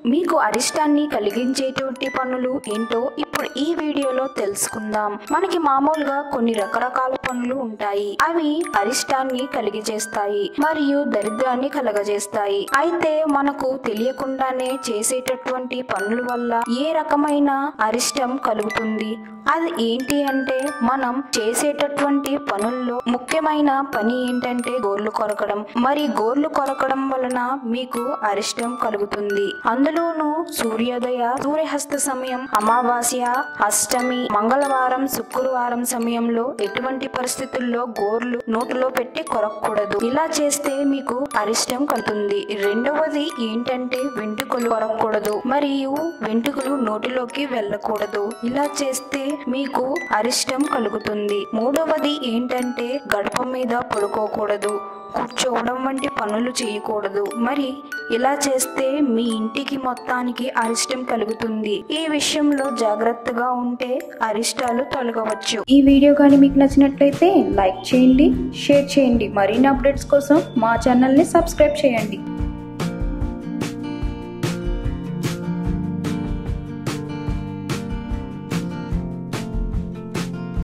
మీకు అరిష్టాన్ని కలిగించేటువంటి పనులు ఏంటో ఇప్పుడు ఈ వీడియోలో తెలుసుకుందాం మనకి మామూలుగా కొన్ని రకరకాల పనులు ఉంటాయి అవి అరిష్టాన్ని కలిగజేస్తాయి మరియు దరిద్రాన్ని కలగజేస్తాయి అయితే మనకు తెలియకుండానే చేసేటటువంటి పనుల వల్ల ఏ రకమైన అరిష్టం కలుగుతుంది అది ఏంటి అంటే మనం చేసేటటువంటి పనుల్లో ముఖ్యమైన పని ఏంటంటే గోర్లు కొరకడం మరి గోర్లు కొరకడం వలన మీకు అరిష్టం కలుగుతుంది అందులోనూ సూర్యోదయ సూర్యహస్త సమయం అమావాస్య అష్టమి మంగళవారం శుక్రవారం సమయంలో ఎటువంటి పరిస్థితుల్లో గోర్లు నోటిలో పెట్టి కొరకూడదు ఇలా చేస్తే మీకు అరిష్టం కలుగుతుంది రెండవది ఏంటంటే వెంట్రుకలు కొరకూడదు మరియు వెంట్రుకలు నోటిలోకి వెళ్ళకూడదు ఇలా చేస్తే మీకు అరిష్టం కలుగుతుంది మూడవది ఏంటంటే గడప మీద పడుకోకూడదు కూర్చోవడం వంటి పనులు చేయకూడదు మరి ఇలా చేస్తే మీ ఇంటికి మొత్తానికి అరిష్టం కలుగుతుంది ఈ విషయంలో జాగ్రత్తగా ఉంటే అరిష్టాలు తొలగవచ్చు ఈ వీడియో కానీ మీకు నచ్చినట్లయితే లైక్ చేయండి షేర్ చేయండి మరిన్ని అప్డేట్స్ కోసం మా ఛానల్ని సబ్స్క్రైబ్ చేయండి